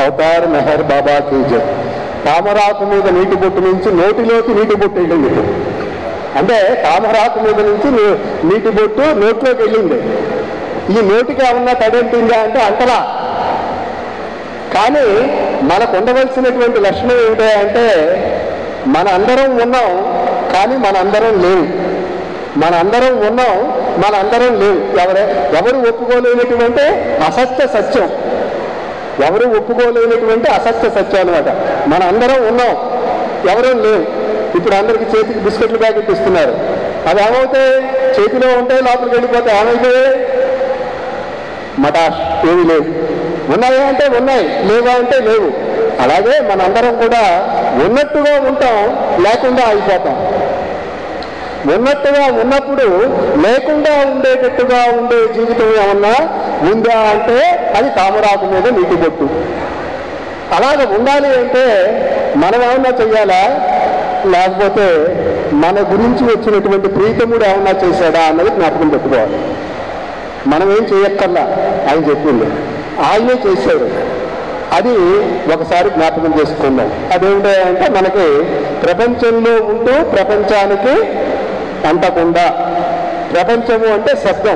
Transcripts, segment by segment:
Avatar Meher బాబా కీజర్ తామరాకు మీద నీటి బొట్టు నుంచి నోటిలోకి నీటి బొట్టు వెళ్ళింది అంటే తామరాకు మీద నుంచి నీ- నీటి బొట్టు నోట్లోకి వెళ్ళింది ఈ నోటికి ఏమన్నా తడెంటిందా అంటే అంతలా కానీ మనకు ఉండవలసినటువంటి లక్షణం ఏమిటో అంటే మన అందరం ఉన్నాం కానీ మన అందరం లేవు మన అందరం ఉన్నాం మన అందరం లేవు ఎవరే ఎవరు ఒప్పుకోలేనటువంటి అసత్య సత్యం ఎవరు ఒప్పుకోలేనటువంటి అసత్య సత్యం అనమాట మన అందరం ఉన్నాం ఎవరూ లేవు ఇప్పుడు అందరికి చేతికి బిస్కెట్లు ప్యాకెట్ ఇస్తున్నారు అవి ఏమవుతాయి చేతిలో ఉంటే లోపలికి వెళ్ళిపోతే ఏమైతే మటాష్ ఏమీ లేవు ఉన్నాయా అంటే ఉన్నాయి లేవా అంటే లేవు అలాగే మనందరం కూడా ఉన్నట్టుగా ఉంటాం లేకుండా అయిపోతాం ఉన్నట్టుగా ఉన్నప్పుడు లేకుండా ఉండేటట్టుగా ఉండే జీవితం ఏమన్నా ఉందా అంటే అది తామరాకు మీద నీటి బొట్టు అలాగ ఉండాలి అంటే మనం ఏమన్నా చెయ్యాలా లేకపోతే మన గురించి వచ్చినటువంటి ప్రీతముడు ఏమన్నా చేశాడా అన్నది జ్ఞాపకం పెట్టుకోవాలి మనం ఏం చేయక్కర్లా ఆయన చెప్పింది ఆయనే చేశాడు అది ఒకసారి జ్ఞాపకం చేసుకుందాం అదేమిటో అంటే మనకి ప్రపంచంలో ఉంటూ ప్రపంచానికి అంటకుండా ప్రపంచము అంటే శబ్దం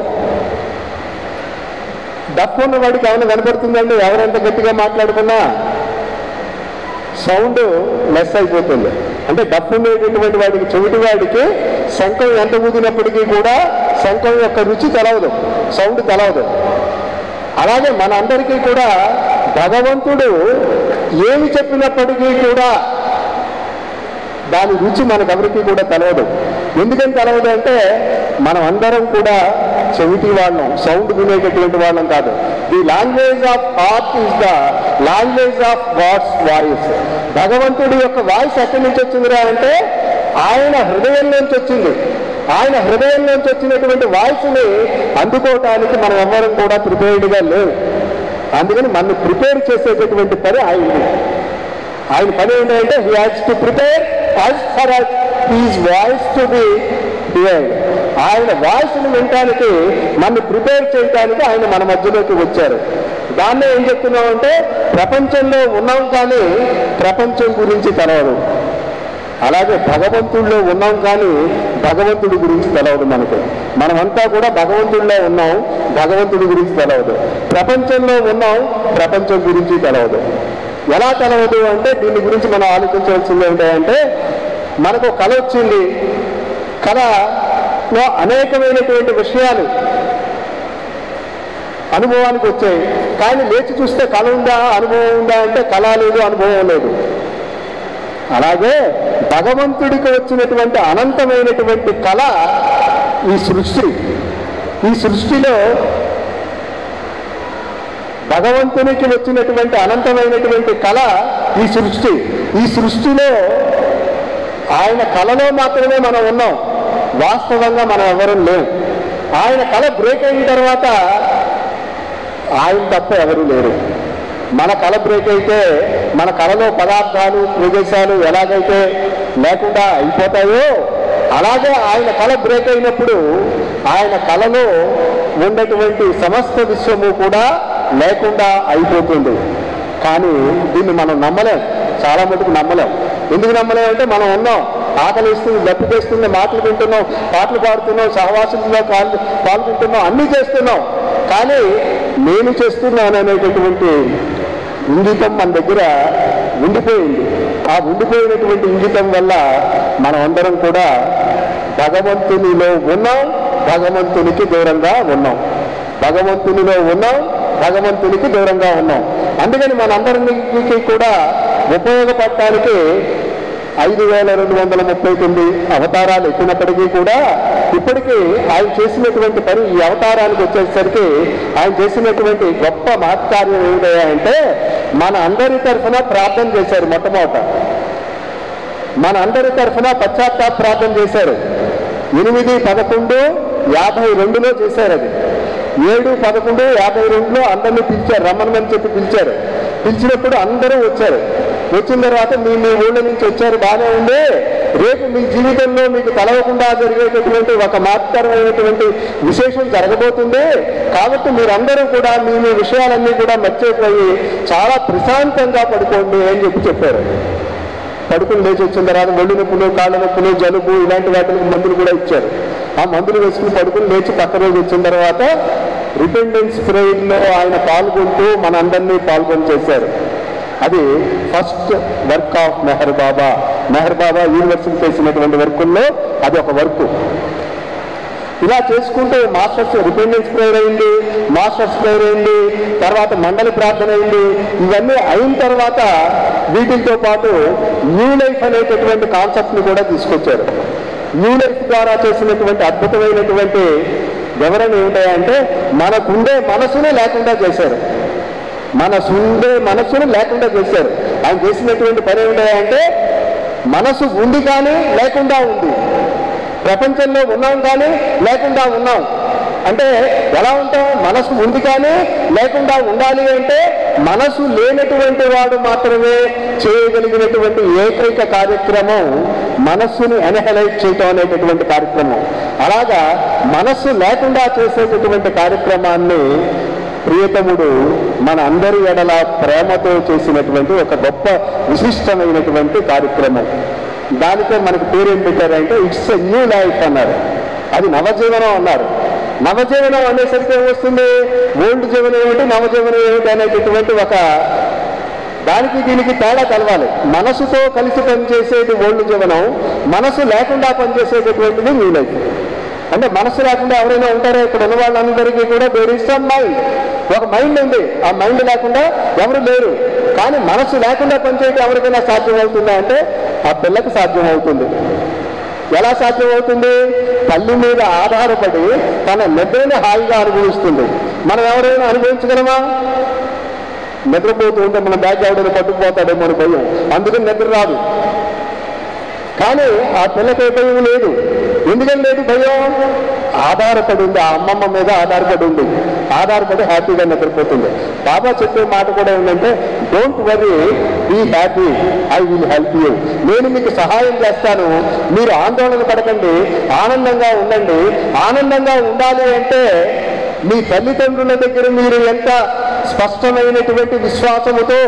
డఫ్ ఉన్న వాడికి ఏమైనా కనపడుతుందండి ఎవరెంత గట్టిగా మాట్లాడుకున్నా సౌండ్ లెస్ అయిపోతుంది అంటే డప్పు ఉండేటటువంటి వాడికి చెవిటి వాడికి శంఖం ఎంత ఊదినప్పటికీ కూడా శంఖం యొక్క రుచి తెలవదు సౌండ్ తెలవదు అలాగే మన అందరికీ కూడా భగవంతుడు ఏమి చెప్పినప్పటికీ కూడా దాని రుచి మనకెవరికి కూడా తెలవదు ఎందుకని తెలవదు అంటే మనం అందరం కూడా చెవిటి వాళ్ళం సౌండ్ వినేటటువంటి వాళ్ళం కాదు the language of art is the language of gods voice భగవంతుడి యొక్క వాయిస్ ఎక్కడి నుంచి వచ్చిందిరా అంటే ఆయన హృదయం నుంచి వచ్చింది ఆయన హృదయం నుంచి వచ్చినటువంటి వాయిస్ని అందుకోవటానికి మనం ఎవ్వరం కూడా ప్రిపేర్డ్గా లేవు అందుకని మనం ప్రిపేర్ చేసేటటువంటి పని ఆయనది ఆయన పని ఏంటంటే he has to prepare as far as his voice to be heard ఆయన వాయిస్ని వినటానికి నన్ను ప్రిపేర్ చేయడానికి ఆయన మన మధ్యలోకి వచ్చారు దాన్నే ఏం చెప్తున్నామంటే ప్రపంచంలో ఉన్నాం కానీ ప్రపంచం గురించి తెలవదు అలాగే భగవంతుడిలో ఉన్నాం కానీ భగవంతుడి గురించి తెలవదు మనకు మనమంతా కూడా భగవంతుడిలో ఉన్నాం భగవంతుడి గురించి తెలవదు ప్రపంచంలో ఉన్నాం ప్రపంచం గురించి తెలవదు ఎలా తెలవదు అంటే దీని గురించి మనం ఆలోచించవలసింది ఏంటంటే మనకు ఒక కళ వచ్చింది కళలో అనేకమైనటువంటి విషయాలు అనుభవానికి వచ్చాయి కానీ లేచి చూస్తే కళ ఉందా అనుభవం ఉందా అంటే కళ లేదు అనుభవం లేదు అలాగే భగవంతుడికి వచ్చినటువంటి అనంతమైనటువంటి కళ ఈ సృష్టి ఈ సృష్టిలో భగవంతునికి వచ్చినటువంటి అనంతమైనటువంటి కళ ఈ సృష్టి ఈ సృష్టిలో ఆయన కళలో మాత్రమే మనం ఉన్నాం వాస్తవంగా మనం ఎవరం లేవు ఆయన కళ బ్రేక్ అయిన తర్వాత ఆయన తప్ప ఎవరు లేరు మన కళ బ్రేక్ అయితే మన కళలో పదార్థాలు ప్రదేశాలు ఎలాగైతే లేకుండా అయిపోతాయో అలాగే ఆయన కళ బ్రేక్ అయినప్పుడు ఆయన కళలో ఉన్నటువంటి సమస్త విశ్వము కూడా లేకుండా అయిపోతుంది కానీ దీన్ని మనం నమ్మలేం చాలా మటుకు నమ్మలేం ఎందుకు నమ్మలేం అంటే మనం ఉన్నాం ఆకలి ఇస్తుంది దప్పికేస్తుంది మాటలు వింటున్నాం పాటలు పాడుతున్నాం సహవాసంలో పాల్గొ పాల్గొంటున్నాం అన్నీ చేస్తున్నాం కానీ నేను చేస్తున్నాను అనేటటువంటి ఇంగితం మన దగ్గర ఉండిపోయింది ఆ ఉండిపోయినటువంటి ఇంగితం వల్ల మనం అందరం కూడా భగవంతునిలో ఉన్నాం భగవంతునికి దూరంగా ఉన్నాం భగవంతునిలో ఉన్నాం భగవంతునికి దూరంగా ఉన్నాం అందుకని మనందరికి కూడా ఉపయోగపడటానికి ఐదు వేల రెండు వందల ముప్పై తొమ్మిది అవతారాలు ఎక్కినప్పటికీ కూడా ఇప్పటికీ ఆయన చేసినటువంటి పని ఈ అవతారానికి వచ్చేసరికి ఆయన చేసినటువంటి గొప్ప మహత్కార్యం ఏమిటంటే అంటే మన అందరి తరఫున ప్రార్థన చేశారు మొట్టమొదట మన అందరి తరఫున పశ్చాత్తాప ప్రార్థన చేశారు ఎనిమిది పదకొండు యాభై రెండులో చేశారు అది ఏడు పదకొండు యాభై రెండులో అందరినీ పిలిచారు రమ్మనమని చెప్పి పిలిచారు పిలిచినప్పుడు అందరూ వచ్చారు వచ్చిన తర్వాత మీ మీ ఊళ్ళ నుంచి వచ్చారు బాగానే ఉంది రేపు మీ జీవితంలో మీకు తలవకుండా జరిగేటటువంటి ఒక మహత్తరమైనటువంటి విశేషం జరగబోతుంది కాబట్టి మీరందరూ కూడా మీ మీ విషయాలన్నీ కూడా మర్చిపోయి చాలా ప్రశాంతంగా పడుకోండి అని చెప్పి చెప్పారు పడుకుని లేచి వచ్చిన తర్వాత ఒళ్ళు నొప్పులు కాళ్ళ నొప్పులు జలుబు ఇలాంటి వాటికి మందులు కూడా ఇచ్చారు ఆ మందులు వేసుకుని పడుకుని లేచి పక్క రోజు వచ్చిన తర్వాత రిపెండెన్స్ ప్రేయర్లో ఆయన పాల్గొంటూ మనందరినీ పాల్గొని చేశారు అది first work of Meher Baba Meher Baba university చేసినటువంటి వర్కుల్లో అది ఒక వర్క్ ఇలా చేసుకుంటూ మాస్టర్స్ రిపెండెన్స్ ప్రేయర్ అయింది మాస్టర్స్ ప్రేయర్ అయింది తర్వాత మండలి ప్రార్థన అయింది ఇవన్నీ అయిన తర్వాత వీటితో పాటు న్యూ లైఫ్ అనేటటువంటి కాన్సెప్ట్ని కూడా తీసుకొచ్చారు న్యూ లైఫ్ ద్వారా చేసినటువంటి అద్భుతమైనటువంటి వివరణ ఏమిటాయంటే మనకుండే మనసునే లేకుండా చేశారు మనసుండే మనసును లేకుండా చేశారు ఆయన చేసినటువంటి పని ఏమిటాయంటే మనసు ఉంది కానీ లేకుండా ఉంది ప్రపంచంలో ఉన్నాం కానీ లేకుండా ఉన్నాం అంటే ఎలా ఉంటాం మనసు ఉంది కానీ లేకుండా ఉండాలి అంటే మనసు లేనటువంటి వాడు మాత్రమే చేయగలిగినటువంటి ఏకైక కార్యక్రమం మనస్సుని ఎనహలైట్ చేయటం అనేటటువంటి కార్యక్రమం అలాగా మనస్సు లేకుండా చేసేటటువంటి కార్యక్రమాన్ని ప్రియతముడు మన అందరి ఎడల ప్రేమతో చేసినటువంటి ఒక గొప్ప విశిష్టమైనటువంటి కార్యక్రమం దానికే మనకు పేరేం పెట్టారంటే ఇట్స్ ఎ న్యూ లైఫ్ అన్నారు అది నవజీవనం అన్నారు నవజీవనం అనేసరికి ఏమొస్తుంది ఓల్డ్ జీవనం ఏమిటి నవజీవనం ఏమిటి అనేటటువంటి ఒక దానికి దీనికి తేడా కలవాలి మనసుతో కలిసి పనిచేసేది ఓల్డ్ జీవనం మనసు లేకుండా పనిచేసేటటువంటిది న్యూ లైఫ్ అంటే మనసు లేకుండా ఎవరైనా ఉంటారో ఇక్కడ ఉన్న వాళ్ళందరికీ కూడా దేర్ ఇస్ సమ్ మైండ్ ఒక మైండ్ ఉంది ఆ మైండ్ లేకుండా ఎవరు లేరు కానీ మనసు లేకుండా పనిచేయడం ఎవరికైనా సాధ్యం అవుతుందా అంటే ఆ పిల్లకి సాధ్యం అవుతుంది ఎలా సాధ్యం అవుతుంది తల్లి మీద ఆధారపడి తన నిద్రని హాయిగా అనుభవిస్తుంది మనం ఎవరైనా అనుభవించగలమా నిద్రపోతూ ఉంటే మన బ్యాగ్ ఎవడైనా పట్టుకుపోతాడేమో అని భయం అందుకని నిద్ర రాదు కానీ ఆ పిల్లకి ఏ భయం లేదు ఎందుకని లేదు భయం ఆధారపడి ఉంది ఆ అమ్మమ్మ మీద ఆధారపడి ఉంది ఆధారపడి హ్యాపీగా నిద్రపోతుంది బాబా చెప్పే మాట కూడా ఏంటంటే don't worry be happy I will help you నేను మీకు సహాయం చేస్తాను మీరు ఆందోళన పడకండి ఆనందంగా ఉండండి ఆనందంగా ఉండాలి అంటే మీ తల్లిదండ్రుల దగ్గర మీరు ఎంత స్పష్టమైనటువంటి విశ్వాసముతో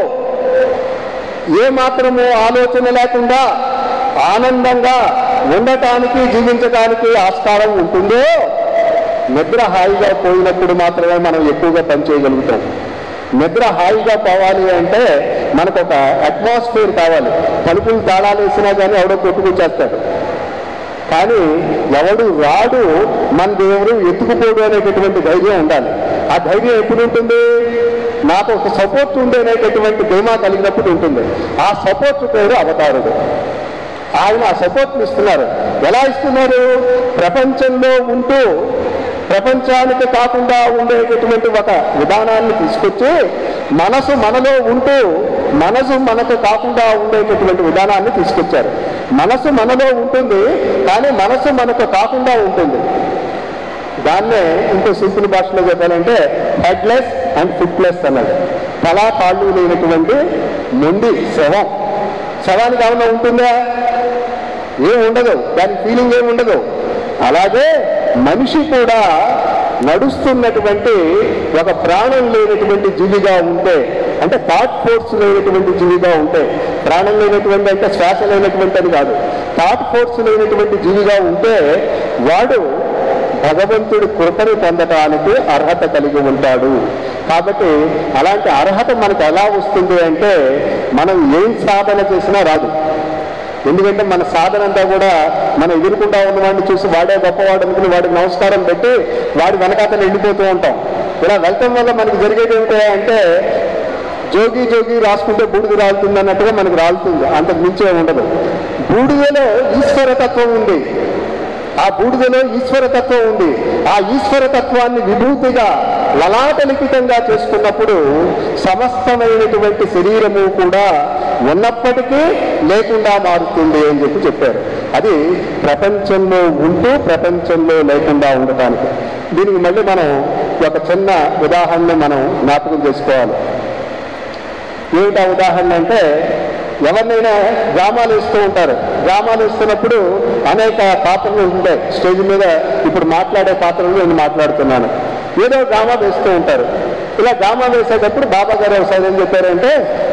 ఏ మాత్రము ఆలోచన లేకుండా ఆనందంగా ఉండటానికి జీవించడానికి ఆస్కారం ఉంటుందో నిద్ర హాయిగా పోయినప్పుడు మాత్రమే మనం ఎక్కువగా పనిచేయగలుగుతాం నిద్ర హాయిగా పోవాలి అంటే మనకు ఒక అట్మాస్ఫియర్ కావాలి తలుపులు తాళాలు వేసినా కానీ ఎవడో కొట్టుకొచ్చేస్తాడు కానీ ఎవడు రాడు మన దేవుడు ఎత్తుకుపోడు అనేటటువంటి ధైర్యం ఉండాలి ఆ ధైర్యం ఎప్పుడు ఉంటుంది నాకు ఒక సపోర్ట్ ఉండేటటువంటి ధీమా కలిగినప్పుడు ఉంటుంది ఆ సపోర్ట్ పేరు అవతారుడు ఆయన ఆ సపోర్ట్ని ఇస్తున్నారు ఎలా ఇస్తున్నారు ప్రపంచంలో ఉంటూ ప్రపంచానికి కాకుండా ఉండేటటువంటి ఒక విధానాన్ని తీసుకొచ్చి మనసు మనలో ఉంటూ మనసు మనకు కాకుండా ఉండేటటువంటి విధానాన్ని తీసుకొచ్చారు మనసు మనలో ఉంటుంది కానీ మనసు మనకు కాకుండా ఉంటుంది దాన్నే ఇంకో సింపుల్ భాషలో చెప్పాలంటే హెడ్లెస్ అండ్ ఫుట్లెస్ అన్నది తలా కాళ్ళు లేనటువంటి మొండి శవం శవానికి ఏమన్నా ఉంటుందా ఏం ఉండదు దాని ఫీలింగ్ ఏమి ఉండదు అలాగే మనిషి కూడా నడుస్తున్నటువంటి ఒక ప్రాణం లేనటువంటి జీవిగా ఉంటే అంటే థాట్ ఫోర్స్ లేనటువంటి జీవిగా ఉంటే ప్రాణం లేనటువంటి అంటే శ్వాస లేనటువంటి అని కాదు థాట్ ఫోర్స్ లేనటువంటి జీవిగా ఉంటే వాడు భగవంతుడి కృపను పొందటానికి అర్హత కలిగి ఉంటాడు కాబట్టి అలాంటి అర్హత మనకు ఎలా వస్తుంది అంటే మనం ఏం సాధన చేసినా రాదు ఎందుకంటే మన సాధన అంతా కూడా మనం ఎదుర్కొంటా ఉన్నవాడిని చూసి వాడే గొప్పవాడు అనుకుని వాడికి నమస్కారం పెట్టి వాడి వెనకాతలు వెళ్ళిపోతూ ఉంటాం ఇలా వెళ్ళటం వల్ల మనకి జరిగేది ఏమిటి అంటే జోగి జోగి రాసుకుంటే బూడిద రాలుతుంది అన్నట్టుగా మనకు రాలుతుంది అంతకు మించే ఉండదు బూడిదలో ఈశ్వరతత్వం ఉంది ఆ బూడిదలో ఈశ్వరతత్వం ఉంది ఆ ఈశ్వరతత్వాన్ని విభూతిగా లలాటలిఖితంగా చేసుకున్నప్పుడు సమస్తమైనటువంటి శరీరము కూడా ఉన్నప్పటికీ లేకుండా మారుతుంది అని చెప్పి చెప్పారు అది ప్రపంచంలో ఉంటూ ప్రపంచంలో లేకుండా ఉండటానికి దీనికి మళ్ళీ మనం ఒక చిన్న ఉదాహరణ మనం జ్ఞాపకం చేసుకోవాలి ఏమిటా ఉదాహరణ అంటే ఎవరినైనా డ్రామాలు ఇస్తూ ఉంటారు డ్రామాలు ఇస్తున్నప్పుడు అనేక పాత్రలు ఉంటాయి స్టేజ్ మీద ఇప్పుడు మాట్లాడే పాత్రలు నేను మాట్లాడుతున్నాను ఏదో డ్రామా వేస్తూ ఉంటారు ఇలా డ్రామా వేసేటప్పుడు బాబా గారు ఒకసారి ఏం చెప్పారంటే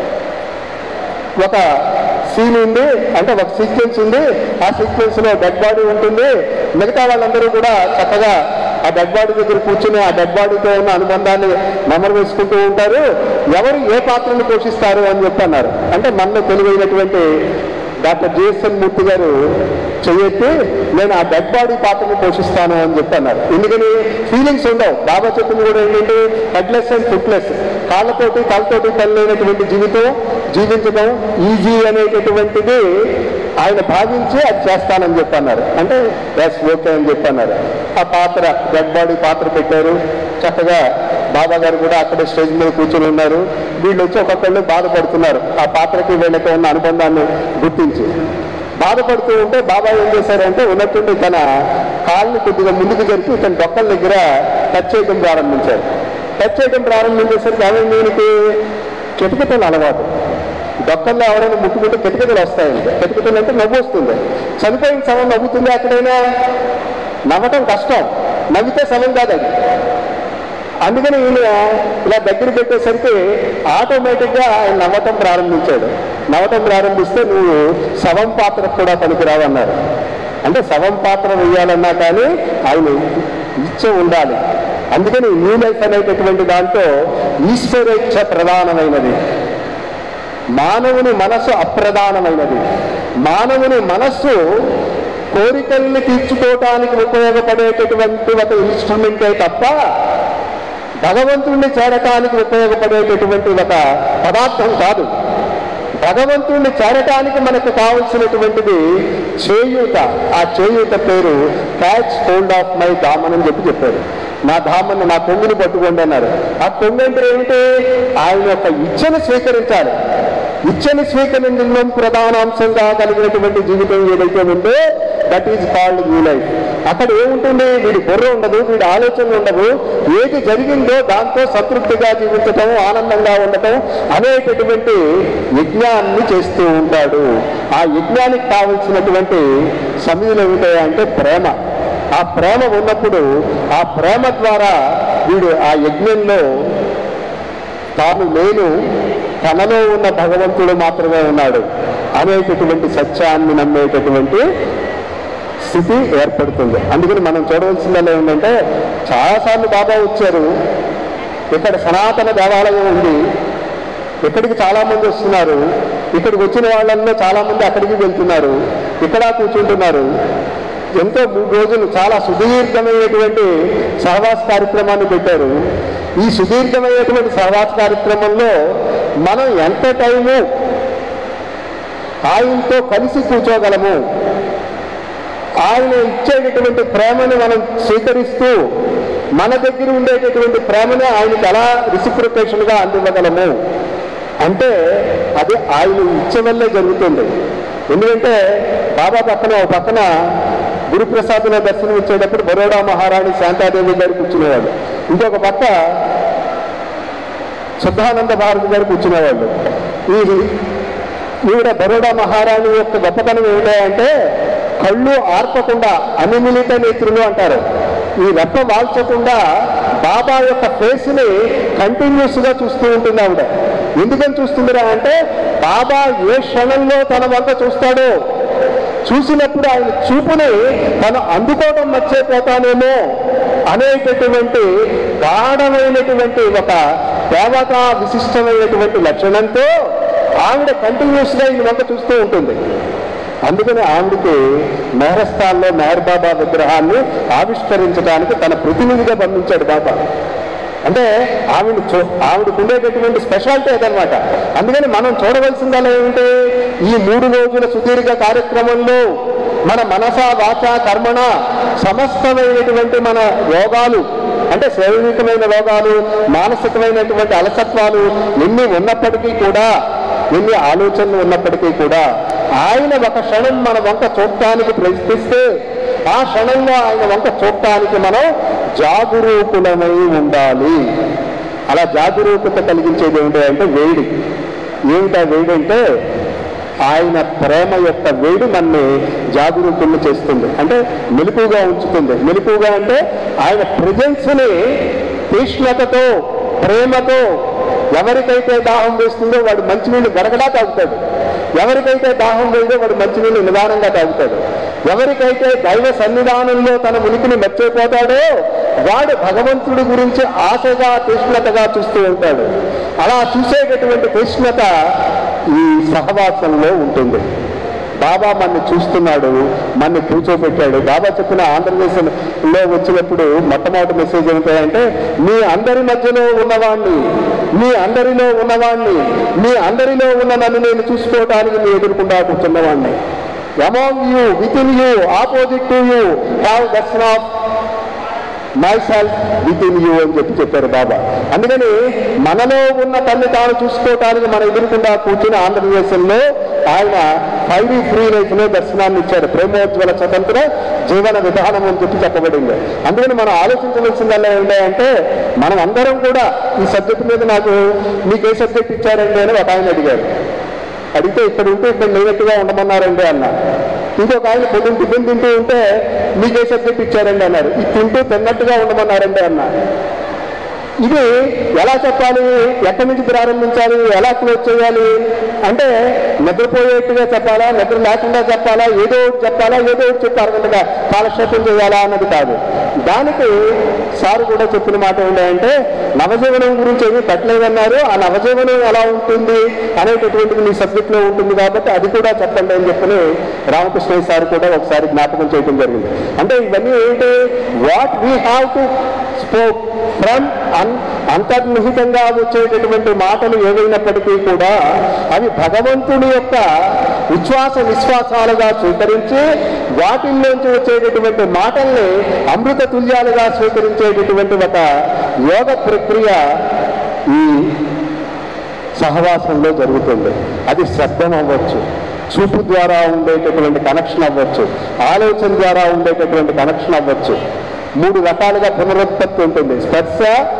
ఒక సీన్ ఉంది అంటే ఒక సీక్వెన్స్ ఉంది ఆ సీక్వెన్స్ లో డెడ్ బాడీ ఉంటుంది మిగతా వాళ్ళందరూ కూడా చక్కగా ఆ డెడ్ బాడీ దగ్గర కూర్చుని ఆ డెడ్ బాడీతో ఉన్న అనుబంధాన్ని నెమరు వేసుకుంటూ ఉంటారు ఎవరు ఏ పాత్రను పోషిస్తారు అని చెప్పి అన్నారు అంటే మనలో తెలివైనటువంటి డాక్టర్ జిఎస్ఎన్ మూర్తి గారు చెయ్యెత్తి నేను ఆ డెడ్ బాడీ పాత్రను పోషిస్తాను అని చెప్పి అన్నారు ఎందుకని ఫీలింగ్స్ ఉండవు బాబా చెప్పింది కూడా ఏంటంటే హెడ్లెస్ అండ్ ఫుట్లెస్ కాళ్ళతోటి కాళ్ళతోటి తల్లినటువంటి జీవితం జీవించడం ఈజీ అనేటటువంటిది ఆయన భావించి అది చేస్తానని చెప్పి అన్నారు అంటే ఎస్ ఓకే అని చెప్పి అన్నారు ఆ పాత్ర డెడ్ బాడీ పాత్ర పెట్టారు చక్కగా బాబా గారు కూడా అక్కడే స్టేజ్ మీద కూర్చొని ఉన్నారు వీళ్ళు వచ్చి ఒక్కొక్కళ్ళు బాధపడుతున్నారు ఆ పాత్రకి వీళ్ళకి ఉన్న అనుబంధాన్ని గుర్తించి బాధపడుతూ ఉంటే బాబా ఏం చేశారంటే ఉన్నట్టుండి తన కాళ్ళని కొద్దిగా ముందుకు జరిపి తన డొక్కల దగ్గర టచ్ చేయడం ప్రారంభించారు టచ్ చేయడం ప్రారంభించేసరికి ఆమె దీనికి కిటకిటలు అలవాటు డొక్కల్లో ఎవరైనా ముట్టుకుంటే కిటకిటలు వస్తాయండి కిటకిటలు అంటే నవ్వు వస్తుంది చనిపోయిన శవం నవ్వుతుంది ఎక్కడైనా నవ్వటం కష్టం నవ్వితే శవం కాదు అది అందుకని ఈయన ఇలా దగ్గర పెట్టేసరికి ఆటోమేటిక్గా ఆయన నవ్వటం ప్రారంభించాడు నవ్వటం ప్రారంభిస్తే నువ్వు శవం పాత్ర కూడా పనికిరావన్నారు అంటే శవం పాత్ర వేయాలన్నా కానీ ఆయన ఇచ్చ ఉండాలి అందుకని న్యూ లైఫ్ అనేటటువంటి దాంట్లో ఈశ్వరేచ్ఛ ప్రధానమైనది మానవుని మనసు అప్రధానమైనది మానవుని మనస్సు కోరికల్ని తీర్చుకోవటానికి ఉపయోగపడేటటువంటి ఒక ఇన్స్ట్రుమెంటే తప్ప భగవంతుణ్ణి చేరటానికి ఉపయోగపడేటటువంటి ఒక పదార్థం కాదు భగవంతుణ్ణి చేరటానికి మనకు కావలసినటువంటిది చేయూత ఆ చేయూత పేరు క్యాచ్ హోల్డ్ ఆఫ్ మై ధామన్ అని చెప్పి చెప్పారు నా ధామన్ని నా కొంగుని పట్టుకోండి అన్నారు ఆ కొంగు అంటే ఏమిటి ఆయన యొక్క ఇచ్చను స్వీకరించాలి ఇచ్చని స్వీకరించడం ప్రధానాంశంగా కలిగినటువంటి జీవితం ఏదైతే ఉందో that is called new life అక్కడ ఏముంటుంది వీడి బుర్ర ఉండదు వీడి ఆలోచనలు ఉండవు ఏది జరిగిందో దాంతో సంతృప్తిగా జీవించటం ఆనందంగా ఉండటం అనేటటువంటి యజ్ఞాన్ని చేస్తూ ఉంటాడు ఆ యజ్ఞానికి కావలసినటువంటి సమిధులు ఏమిటాయంటే ప్రేమ ఆ ప్రేమ ఉన్నప్పుడు ఆ ప్రేమ ద్వారా వీడు ఆ యజ్ఞంలో తాను నేను తనలో ఉన్న భగవంతుడు మాత్రమే ఉన్నాడు అనేటటువంటి సత్యాన్ని నమ్మేటటువంటి స్థితి ఏర్పడుతుంది అందుకని మనం చూడవలసిందల్లా ఏంటంటే చాలాసార్లు బాబా వచ్చారు ఇక్కడ సనాతన దేవాలయం ఉంది ఇక్కడికి చాలా మంది వస్తున్నారు ఇక్కడికి వచ్చిన వాళ్ళల్లో చాలా మంది అక్కడికి వెళ్తున్నారు ఇక్కడ కూర్చుంటున్నారు ఎంతో మూడు రోజులు చాలా సుదీర్ఘమైనటువంటి సహవాస కార్యక్రమాన్ని పెట్టారు ఈ సుదీర్ఘమైనటువంటి సహవాస కార్యక్రమంలో మనం ఎంత టైము ఆయనతో కలిసి కూర్చోగలము ఆయన ఇచ్చేటటువంటి ప్రేమను మనం స్వీకరిస్తూ మన దగ్గర ఉండేటటువంటి ప్రేమని ఆయనకి ఎలా రిసిప్రికేషన్గా అందివ్వగలము అంటే అది ఆయన ఇచ్చే వల్లే జరుగుతుంది ఎందుకంటే బాబా పక్కన ఒక పక్కన గురుప్రసాద్లో దర్శనం ఇచ్చేటప్పుడు బరోడా మహారాణి శాంతాదేవి గారు కూర్చునేవాళ్ళు ఇంకొక పక్క శుద్ధానంద భారతి గారు కూర్చునేవాళ్ళు ఈ ఈవిడ బరోడా మహారాణి యొక్క గొప్పతనం ఏమిటంటే కళ్ళు ఆర్పకుండా అనిమిలిత నేత్రులు అంటారు ఈ రెప్ప వాల్చకుండా బాబా యొక్క ఫేస్ ని కంటిన్యూస్ గా చూస్తూ ఉంటుంది ఆవిడ ఎందుకని చూస్తుందిరా అంటే బాబా ఏ క్షణంలో తన వంక చూస్తాడో చూసినప్పుడు ఆయన చూపుని తను అందుకోవడం మర్చిపోతానేమో అనేటటువంటి గాఢమైనటువంటి ఒక దేవతా విశిష్టమైనటువంటి లక్షణంతో ఆవిడ కంటిన్యూస్ గా ఈ వంక చూస్తూ ఉంటుంది అందుకని ఆవిడకి మెహరస్థాన్లో మెహర్ బాబా విగ్రహాన్ని ఆవిష్కరించడానికి తన ప్రతినిధిగా పంపించాడు బాబా అంటే ఆవిడ చూ ఆవిడకు ఉండేటటువంటి స్పెషాలిటీ అదనమాట అందుకని మనం చూడవలసిందల్లా ఏమిటి ఈ మూడు రోజుల సుదీర్ఘ కార్యక్రమంలో మన మనస వాచ కర్మణ సమస్తమైనటువంటి మన యోగాలు అంటే శారీరకమైన రోగాలు మానసికమైనటువంటి అలసత్వాలు ఎన్ని ఉన్నప్పటికీ కూడా ఎన్ని ఆలోచనలు ఉన్నప్పటికీ కూడా ఆయన ఒక క్షణం మన వంక చూడటానికి ప్రయత్నిస్తే ఆ క్షణంలో ఆయన వంక చూడటానికి మనం జాగరూకులమై ఉండాలి అలా జాగరూకత కలిగించేది ఏమిటి అంటే వేడి ఏమిటా వేడంటే ఆయన ప్రేమ యొక్క వేడి మనని జాగరూకులు చేస్తుంది అంటే మెలకుగా ఉంచుతుంది మెలకుగా అంటే ఆయన ప్రజెన్స్ని తీక్ష్ణతతో ప్రేమతో ఎవరికైతే దాహం వేస్తుందో వాడు మంచినీళ్ళు గడగడా తాగుతాడు ఎవరికైతే దాహం వేయదో వాడు మంచినీళ్ళు నిదానంగా తాగుతాడు ఎవరికైతే దైవ సన్నిధానంలో తన ఉనికిని మర్చిపోతాడో వాడు భగవంతుడి గురించి ఆశగా తీక్ష్ణతగా చూస్తూ ఉంటాడు అలా చూసేటటువంటి తీక్ష్ణత ఈ సహవాసంలో ఉంటుంది బాబా మన్ని చూస్తున్నాడు మన్ని కూర్చోబెట్టాడు బాబా చెప్పిన ఆంధ్రప్రదేశ్లో వచ్చినప్పుడు మొట్టమొదటి మెసేజ్ ఏంటంటే మీ అందరి మధ్యలో ఉన్నవాణ్ణి మీ అందరిలో ఉన్నవాణ్ణి మీ అందరిలో ఉన్న నన్ను నేను చూసుకోవటానికి మీ ఎదుర్కొండా కూర్చున్నవాణ్ణి among you within you opposite to you have darshan of myself within you అని చెప్పి చెప్పారు బాబా అందుకని మనలో ఉన్న తల్లి తాను చూసుకోవటానికి మన ఎదురుకుండా కూర్చుని ఆంధ్రప్రదేశ్లో ఆయన ఫైవ్ ఫ్రీ లైఫ్ లో దర్శనాన్ని ఇచ్చాడు ప్రేమోజ్వల స్వతంత్ర జీవన విధానం అని చెప్పి చెప్పబడింది అందుకని మనం ఆలోచించవలసిందల్లా ఏంటంటే మనం అందరం కూడా ఈ సబ్జెక్ట్ మీద నాకు మీకు ఏ సబ్జెక్ట్ ఇచ్చారండి అని ఒక ఆయన అడిగారు అడిగితే ఇక్కడ ఉంటే ఇక్కడ లేనట్టుగా ఉండమన్నారండి అన్న ఇంకొక ఆయన పొద్దున్న టిఫిన్ తింటూ ఉంటే మీకు ఏ సబ్జెక్ట్ ఇచ్చారండి అన్నారు ఇది తింటూ తిన్నట్టుగా ఉండమన్నారండి అన్న ఇది ఎలా చెప్పాలి ఎక్కడి నుంచి ప్రారంభించాలి ఎలా క్లోజ్ చేయాలి అంటే నిద్రపోయేట్టుగా చెప్పాలా నిద్ర లేకుండా చెప్పాలా ఏదో ఒకటి చెప్పాలా ఏదో ఒకటి చెప్పి అరగంటగా కాలక్షేపం చేయాలా అన్నది కాదు దానికి సార్ కూడా చెప్పిన మాట ఏంటంటే నవజీవనం గురించి ఏమీ పెట్టలేదన్నారు ఆ నవజీవనం ఎలా ఉంటుంది అనేటటువంటిది మీ సబ్జెక్ట్లో ఉంటుంది కాబట్టి అది కూడా చెప్పండి అని చెప్పని రామకృష్ణయ్య సార్ కూడా ఒకసారి జ్ఞాపకం చేయడం జరిగింది అంటే ఇవన్నీ ఏంటి what we have to spoke from అన్ అంతర్నిహితంగా వచ్చేటటువంటి మాటలు ఏవైనప్పటికీ కూడా అవి భగవంతుడి యొక్క ఉచ్ఛ్వాస విశ్వాసాలుగా స్వీకరించి వాటిల్లోంచి వచ్చేటటువంటి మాటల్ని అమృత తుల్యాలుగా స్వీకరించేటటువంటి ఒక యోగ ప్రక్రియ ఈ సహవాసంలో జరుగుతుంది అది శబ్దం అవ్వచ్చు చూపు ద్వారా ఉండేటటువంటి కనెక్షన్ అవ్వచ్చు ఆలోచన ద్వారా ఉండేటటువంటి కనెక్షన్ అవ్వచ్చు మూడు రకాలుగా పునరుత్పత్తి ఉంటుంది స్పర్శ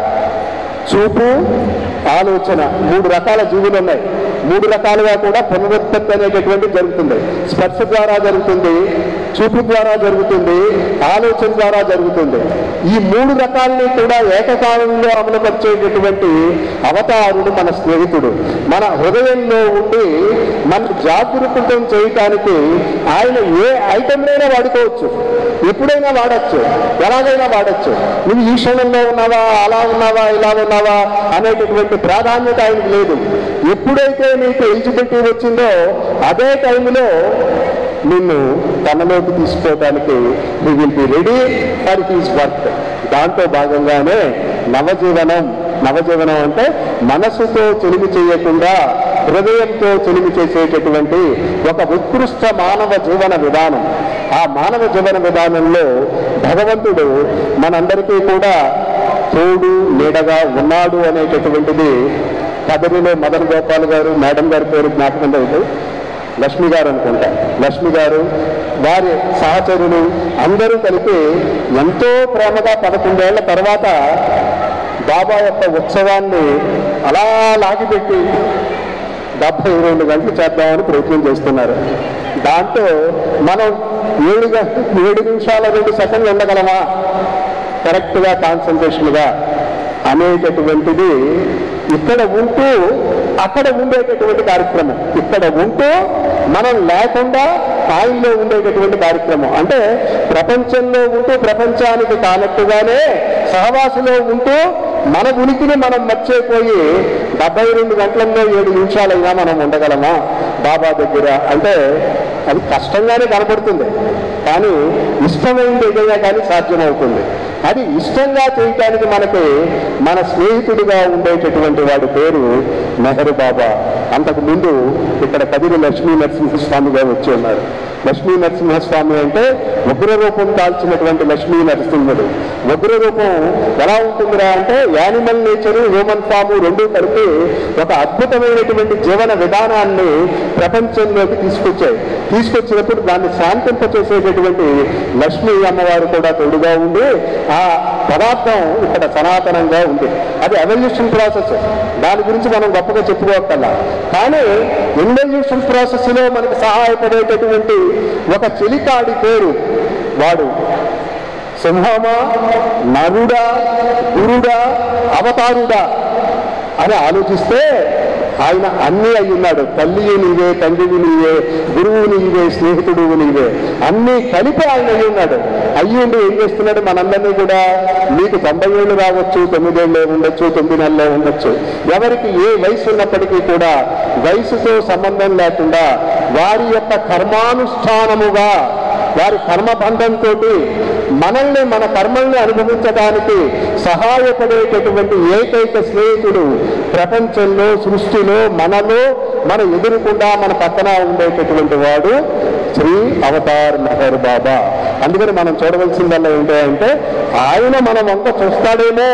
చూపు ఆలోచన మూడు రకాల జీవులు ఉన్నాయి మూడు రకాలుగా కూడా పునరుత్పత్తి అనేటటువంటి జరుగుతుంది స్పర్శ ద్వారా జరుగుతుంది చూపు ద్వారా జరుగుతుంది ఆలోచన ద్వారా జరుగుతుంది ఈ మూడు రకాలని కూడా ఏకకాలంలో అమలుపరిచేటటువంటి అవతారుడు మన స్నేహితుడు మన హృదయంలో ఉండి మన జాగృతం చేయటానికి ఆయన ఏ ఐటమ్నైనా వాడుకోవచ్చు ఎప్పుడైనా వాడచ్చు ఎలాగైనా వాడచ్చు నువ్వు ఈ క్షణంలో ఉన్నావా అలా ఉన్నావా ఇలా ఉన్నావా అనేటటువంటి ప్రాధాన్యత ఆయనకు లేదు ఎప్పుడైతే నీకు ఎలిజిబిలిటీ వచ్చిందో అదే టైంలో నిన్ను తనలోకి తీసుకోవడానికి he will be ready for his work దాంతో భాగంగానే నవజీవనం నవజీవనం అంటే మనసుతో చెలిమి చేయకుండా హృదయంతో చెలిమి చేసేటటువంటి ఒక ఉత్కృష్ట మానవ జీవన విధానం ఆ మానవ జీవన విధానంలో భగవంతుడు మనందరికీ కూడా తోడు నీడగా ఉన్నాడు అనేటటువంటిది కదరిలో మదన్ గోపాల్ గారు మేడం గారి పేరు జ్ఞాపకం లేదు లక్ష్మి గారు అనుకుంటా లక్ష్మి గారు వారి సహచరులు అందరూ కలిపి ఎంతో ప్రేమగా పదకొండేళ్ల తర్వాత బాబా యొక్క ఉత్సవాన్ని అలా లాగిపెట్టి డెబ్బై రెండు గంటలు చేద్దామని ప్రయత్నం చేస్తున్నారు దాంతో మనం ఏడు గ- ఏడు నిమిషాల రెండు సెకండ్లు ఉండగలమా కరెక్ట్గా కాన్సన్ట్రేషన్గా అనేటటువంటిది ఇక్కడ ఉంటూ అక్కడ ఉండేటటువంటి కార్యక్రమం ఇక్కడ ఉంటూ మనం లేకుండా స్థాయిలో ఉండేటటువంటి కార్యక్రమం అంటే ప్రపంచంలో ఉంటూ ప్రపంచానికి కానట్టుగానే సహవాసంలో ఉంటూ మన ఉనికిని మనం మర్చిపోయి డెబ్బై రెండు గంటలలో ఏడు నిమిషాలైనా మనం ఉండగలమా బాబా దగ్గర అంటే అది కష్టంగానే కనపడుతుంది కానీ ఇష్టమైంది ఏదైనా కానీ సాధ్యమవుతుంది అది ఇష్టంగా చేయటానికి మనకి మన స్నేహితుడిగా ఉండేటటువంటి వాడి పేరు నెహరు బాబా అంతకు ముందు ఇక్కడ కదిరి లక్ష్మీ నరసింహస్వామిగా వచ్చి ఉన్నారు లక్ష్మీ నరసింహస్వామి అంటే ఉగ్ర రూపం దాల్చినటువంటి లక్ష్మీ నరసింహుడు ఉగ్ర రూపం ఎలా ఉంటుందిరా అంటే యానిమల్ నేచరు హ్యూమన్ ఫామ్ రెండు కలిపి ఒక అద్భుతమైనటువంటి జీవన విధానాన్ని ప్రపంచంలోకి తీసుకొచ్చాయి తీసుకొచ్చినప్పుడు దాన్ని శాంతింప చేసేటటువంటి లక్ష్మీ అమ్మవారు కూడా తోడుగా ఉండి ఆ పదార్థం ఇక్కడ సనాతనంగా ఉంది అది ఎవల్యూషన్ ప్రాసెస్ దాని గురించి మనం గొప్పగా చెప్పుకోకల్లా కానీ ఇన్వల్యూషన్ ప్రాసెస్లో మనకు సహాయపడేటటువంటి ఒక చెలికాడి పేరు వాడు సింహమా నరుడా గురుడా అవతారుడా అని ఆలోచిస్తే ఆయన అన్నీ అయి ఉన్నాడు తల్లి నీవే తండ్రివి నీవే గురువు నీవే స్నేహితుడు నీవే అన్నీ కలిపి ఆయన అయి ఉన్నాడు అయ్యుండి ఏం చేస్తున్నాడు మనందరినీ కూడా మీకు తొంభై ఏళ్ళు రావచ్చు తొమ్మిదేళ్ళే ఉండొచ్చు తొమ్మిది నెలలే ఉండొచ్చు ఎవరికి ఏ వయసు ఉన్నప్పటికీ కూడా వయసుతో సంబంధం లేకుండా వారి యొక్క కర్మానుష్ఠానముగా వారి కర్మబంధంతో మనల్ని మన కర్మల్ని అనుభవించడానికి సహాయపడేటటువంటి ఏకైక స్నేహితుడు ప్రపంచంలో సృష్టిలో మనలో మన ఎదురుకుండా మన పక్కన ఉండేటటువంటి వాడు శ్రీ అవతార్ మెహర్ బాబా అందుకని మనం చూడవలసిందల్లా ఏంటంటే ఆయన మన వంక చూస్తాడేమో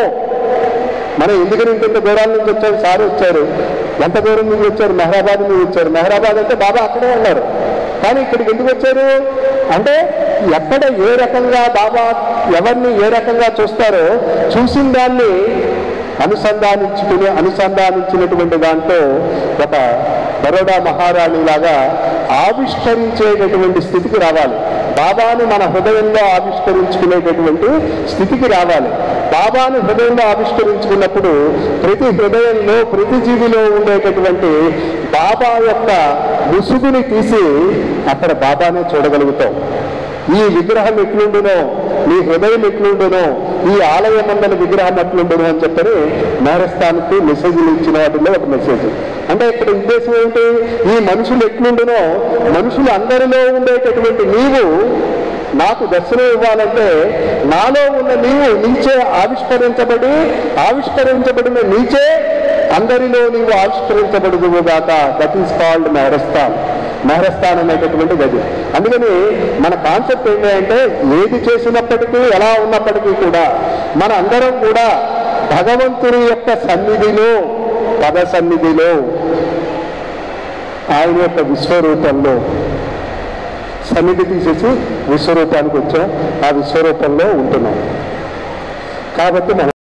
మనం ఎందుకని ఇంత దూరాల నుంచి వచ్చారు సార్ వచ్చారు ఎంత దూరం నుంచి వచ్చారు మెహరాబాద్ నుంచి వచ్చారు మెహరాబాద్ అంటే బాబా అక్కడే ఉన్నారు కానీ ఇక్కడికి ఎందుకు వచ్చారు అంటే ఎక్కడ ఏ రకంగా బాబా ఎవరిని ఏ రకంగా చూస్తారో చూసిన దాన్ని అనుసంధానించుకుని అనుసంధానించినటువంటి దాంట్లో ఒక బరోడా మహారాణి లాగా ఆవిష్కరించేటటువంటి స్థితికి రావాలి బాబాని మన హృదయంలో ఆవిష్కరించుకునేటటువంటి స్థితికి రావాలి బాబాని హృదయంలో ఆవిష్కరించుకున్నప్పుడు ప్రతి హృదయంలో ప్రతి జీవిలో ఉండేటటువంటి బాబా యొక్క ముసుగుని తీసి అక్కడ బాబానే చూడగలుగుతాం ఈ విగ్రహం ఎట్లుండునో నీ హృదయం ఎట్లుండునో ఈ ఆలయ మండల విగ్రహం ఎట్లుండును అని చెప్పని నేరస్థానికి మెసేజ్లు ఇచ్చిన వాటిలో ఒక మెసేజ్ అంటే ఇక్కడ ఉద్దేశం ఏంటి ఈ మనుషులు ఎట్లుండునో మనుషులు అందరిలో ఉండేటటువంటి నీవు నాకు దర్శనం ఇవ్వాలంటే నాలో ఉన్న నీవు నీచే ఆవిష్కరించబడి ఆవిష్కరించబడిన నీచే అందరిలో నీవు ఆవిష్కరించబడుగాక that is called Meherasthan Meherasthan అనేటటువంటి గది అందుకని మన కాన్సెప్ట్ ఏంటి అంటే ఏది చేసినప్పటికీ ఎలా ఉన్నప్పటికీ కూడా మన అందరం కూడా భగవంతుని యొక్క సన్నిధిలో పద సన్నిధిలో ఆయన యొక్క విశ్వరూపంలో సన్నిధి తీసేసి విశ్వరూపానికి వచ్చాం ఆ విశ్వరూపంలో ఉంటున్నాం కాబట్టి మనం